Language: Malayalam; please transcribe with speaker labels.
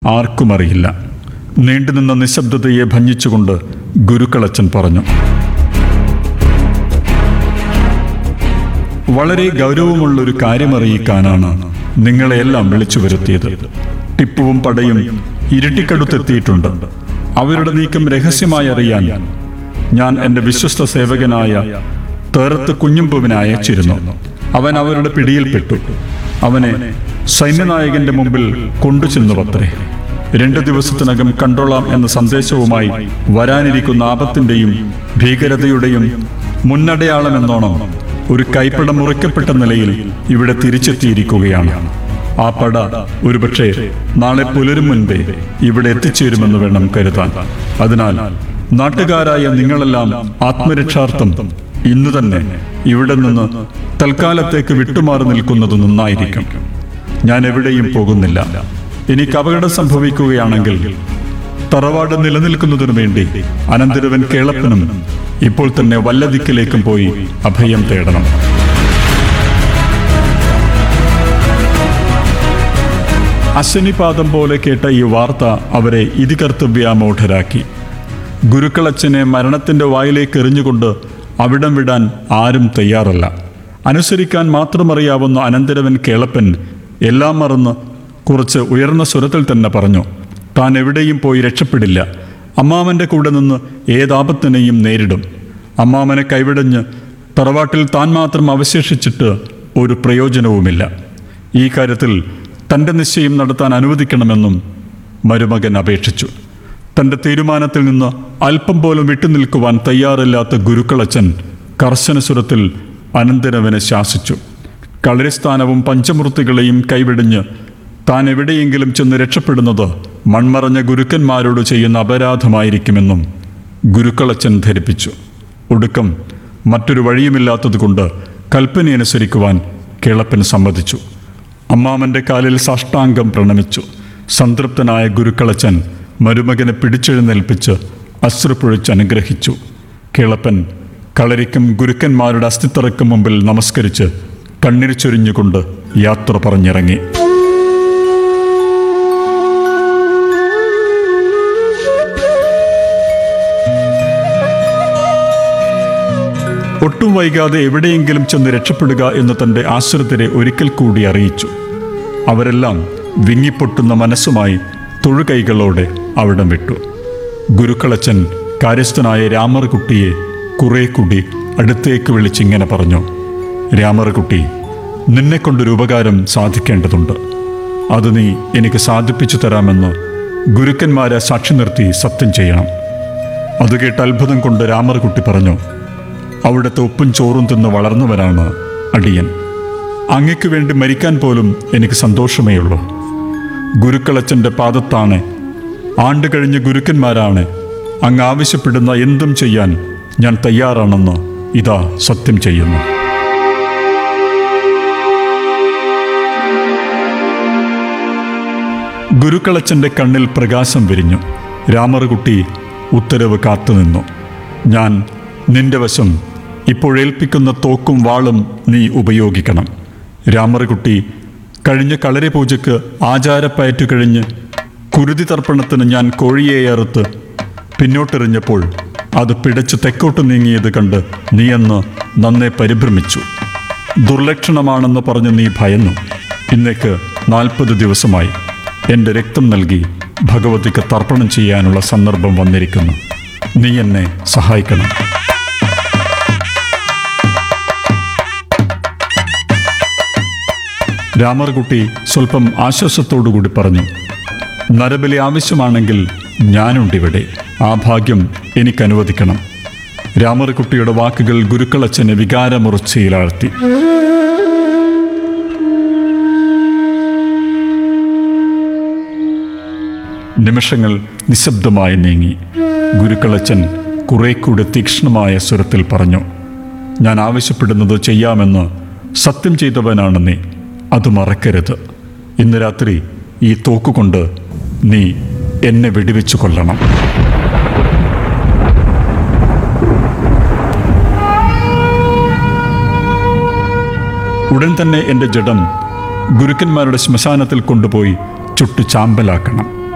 Speaker 1: ആർക്കും അറിയില്ല നീണ്ടുനിന്ന നിശബ്ദതയെ ഭഞ്ജിച്ചുകൊണ്ട് ഗുരുക്കളച്ചൻ പറഞ്ഞു വളരെ ഗൗരവമുള്ളൊരു കാര്യമറിയിക്കാനാണ് നിങ്ങളെയെല്ലാം വിളിച്ചു വരുത്തിയത് ടിപ്പുവും പടയും ഇരുട്ടിക്കടുത്തെത്തിയിട്ടുണ്ട് അവരുടെ നീക്കം രഹസ്യമായി അറിയാൻ ഞാൻ എൻ്റെ വിശ്വസ്ത സേവകനായ തേറത്ത് കുഞ്ഞുമ്പുവിനെ അയച്ചിരുന്നു അവൻ അവരുടെ പിടിയിൽപ്പെട്ടു അവനെ സൈന്യനായകന്റെ മുമ്പിൽ കൊണ്ടുചെന്നു പത്രേ രണ്ടു ദിവസത്തിനകം കണ്ടോളാം എന്ന സന്ദേശവുമായി വരാനിരിക്കുന്ന ആപത്തിന്റെയും ഭീകരതയുടെയും മുന്നടയാളമെന്നോണം ഒരു കൈപ്പട മുറിക്കപ്പെട്ട നിലയിൽ ഇവിടെ തിരിച്ചെത്തിയിരിക്കുകയാണ് ആ പട ഒരുപക്ഷെ നാളെ പുലരും മുൻപേ ഇവിടെ എത്തിച്ചേരുമെന്ന് വേണം കരുതാൻ അതിനാൽ നാട്ടുകാരായ നിങ്ങളെല്ലാം ആത്മരക്ഷാർത്ഥം ഇന്നു തന്നെ ഇവിടെ നിന്ന് തൽക്കാലത്തേക്ക് വിട്ടുമാറി നിൽക്കുന്നത് നന്നായിരിക്കും ഞാൻ എവിടെയും പോകുന്നില്ല എനിക്ക് അപകടം സംഭവിക്കുകയാണെങ്കിൽ തറവാട് നിലനിൽക്കുന്നതിനു വേണ്ടി അനന്തരവൻ കേളപ്പനും ഇപ്പോൾ തന്നെ വല്ലദിക്കിലേക്കും പോയി അഭയം തേടണം അശ്വനിപാദം പോലെ കേട്ട ഈ വാർത്ത അവരെ ഇതികർത്തവ്യാമൂഢരാക്കി ഗുരുക്കളച്ചനെ മരണത്തിന്റെ വായിലേക്ക് എറിഞ്ഞുകൊണ്ട് അവിടം വിടാൻ ആരും തയ്യാറല്ല അനുസരിക്കാൻ മാത്രമറിയാവുന്ന അനന്തരവൻ കേളപ്പൻ എല്ലാം മറന്ന് കുറച്ച് ഉയർന്ന സ്വരത്തിൽ തന്നെ പറഞ്ഞു താൻ എവിടെയും പോയി രക്ഷപ്പെടില്ല അമ്മാവന്റെ കൂടെ നിന്ന് ഏതാപത്തിനെയും നേരിടും അമ്മാവനെ കൈവിടഞ്ഞ് തറവാട്ടിൽ താൻ മാത്രം അവശേഷിച്ചിട്ട് ഒരു പ്രയോജനവുമില്ല ഈ കാര്യത്തിൽ തൻ്റെ നിശ്ചയം നടത്താൻ അനുവദിക്കണമെന്നും മരുമകൻ അപേക്ഷിച്ചു തൻ്റെ തീരുമാനത്തിൽ നിന്ന് അല്പം പോലും വിട്ടുനിൽക്കുവാൻ തയ്യാറില്ലാത്ത ഗുരുക്കളച്ചൻ കർശന സ്വരത്തിൽ അനന്തരവനെ ശാസിച്ചു കളരിസ്ഥാനവും പഞ്ചമൂർത്തികളെയും കൈവിടിഞ്ഞ് താൻ എവിടെയെങ്കിലും ചെന്ന് രക്ഷപ്പെടുന്നത് മൺമറഞ്ഞ ഗുരുക്കന്മാരോട് ചെയ്യുന്ന അപരാധമായിരിക്കുമെന്നും ഗുരുക്കളച്ചൻ ധരിപ്പിച്ചു ഒടുക്കം മറ്റൊരു വഴിയുമില്ലാത്തതുകൊണ്ട് കൽപ്പനയനുസരിക്കുവാൻ കേളപ്പൻ സമ്മതിച്ചു അമ്മാമന്റെ കാലിൽ സാഷ്ടാംഗം പ്രണമിച്ചു സംതൃപ്തനായ ഗുരുക്കളച്ചൻ മരുമകനെ പിടിച്ചെഴുന്നേൽപ്പിച്ച് അശ്രുപൊഴിച്ച് അനുഗ്രഹിച്ചു കേളപ്പൻ കളരിക്കും ഗുരുക്കന്മാരുടെ അസ്ഥിത്തറയ്ക്കും മുമ്പിൽ നമസ്കരിച്ച് കണ്ണീർ ചൊരിഞ്ഞുകൊണ്ട് യാത്ര പറഞ്ഞിറങ്ങി ഒട്ടും വൈകാതെ എവിടെയെങ്കിലും ചെന്ന് രക്ഷപ്പെടുക എന്ന് തന്റെ ആശ്രിതരെ ഒരിക്കൽ കൂടി അറിയിച്ചു അവരെല്ലാം വിങ്ങിപ്പൊട്ടുന്ന മനസ്സുമായി തൊഴുകൈകളോടെ അവിടം വിട്ടു ഗുരുക്കളച്ചൻ കാര്യസ്ഥനായ രാമർകുട്ടിയെ കുറെ കൂടി അടുത്തേക്ക് വിളിച്ചിങ്ങനെ പറഞ്ഞു രാമർകുട്ടി നിന്നെക്കൊണ്ടൊരു ഉപകാരം സാധിക്കേണ്ടതുണ്ട് അത് നീ എനിക്ക് സാധിപ്പിച്ചു തരാമെന്ന് ഗുരുക്കന്മാരെ സാക്ഷി നിർത്തി സത്യം ചെയ്യണം അത് കേട്ട് അത്ഭുതം കൊണ്ട് രാമർകുട്ടി പറഞ്ഞു അവിടുത്തെ ഉപ്പും ചോറും തിന്ന് വളർന്നവനാണ് അടിയൻ അങ്ങയ്ക്ക് വേണ്ടി മരിക്കാൻ പോലും എനിക്ക് സന്തോഷമേ ഉള്ളൂ ഗുരുക്കളച്ചൻ്റെ പാദത്താണ് ആണ്ട് കഴിഞ്ഞ ഗുരുക്കന്മാരാണ് അങ്ങ് ആവശ്യപ്പെടുന്ന എന്തും ചെയ്യാൻ ഞാൻ തയ്യാറാണെന്ന് ഇതാ സത്യം ചെയ്യുന്നു ഗുരുക്കളച്ചൻ്റെ കണ്ണിൽ പ്രകാശം വിരിഞ്ഞു രാമറുകുട്ടി ഉത്തരവ് കാത്തുനിന്നു ഞാൻ നിന്റെ വശം ഇപ്പോഴേൽപ്പിക്കുന്ന തോക്കും വാളും നീ ഉപയോഗിക്കണം രാമറുകുട്ടി കഴിഞ്ഞ കളരി പൂജയ്ക്ക് ആചാരപ്പയറ്റു കഴിഞ്ഞ് കുരുതി തർപ്പണത്തിന് ഞാൻ കോഴിയെ അറുത്ത് പിന്നോട്ടെറിഞ്ഞപ്പോൾ അത് പിടച്ച് തെക്കോട്ട് നീങ്ങിയത് കണ്ട് നീയെന്ന് നന്നെ പരിഭ്രമിച്ചു ദുർലക്ഷണമാണെന്ന് പറഞ്ഞ് നീ ഭയന്നു ഇന്നേക്ക് നാൽപ്പത് ദിവസമായി എൻ്റെ രക്തം നൽകി ഭഗവതിക്ക് തർപ്പണം ചെയ്യാനുള്ള സന്ദർഭം വന്നിരിക്കുന്നു നീ എന്നെ സഹായിക്കണം രാമർകുട്ടി സ്വല്പം ആശ്വാസത്തോടുകൂടി പറഞ്ഞു നരബലി ആവശ്യമാണെങ്കിൽ ഞാനുണ്ടിവിടെ ആ ഭാഗ്യം എനിക്ക് അനുവദിക്കണം രാമർകുട്ടിയുടെ വാക്കുകൾ ഗുരുക്കളച്ചനെ വികാരമുറച്ചയിലാഴ്ത്തി നിമിഷങ്ങൾ നിശബ്ദമായി നീങ്ങി ഗുരുക്കളച്ചൻ കുറെ കൂടെ തീക്ഷ്ണമായ സ്വരത്തിൽ പറഞ്ഞു ഞാൻ ആവശ്യപ്പെടുന്നത് ചെയ്യാമെന്ന് സത്യം ചെയ്തവനാണ് നീ അത് മറക്കരുത് ഇന്ന് രാത്രി ഈ തോക്കുകൊണ്ട് നീ എന്നെ വെടിവെച്ചു കൊല്ലണം ഉടൻ തന്നെ എൻ്റെ ജഡം ഗുരുക്കന്മാരുടെ ശ്മശാനത്തിൽ കൊണ്ടുപോയി ചുട്ടു ചാമ്പലാക്കണം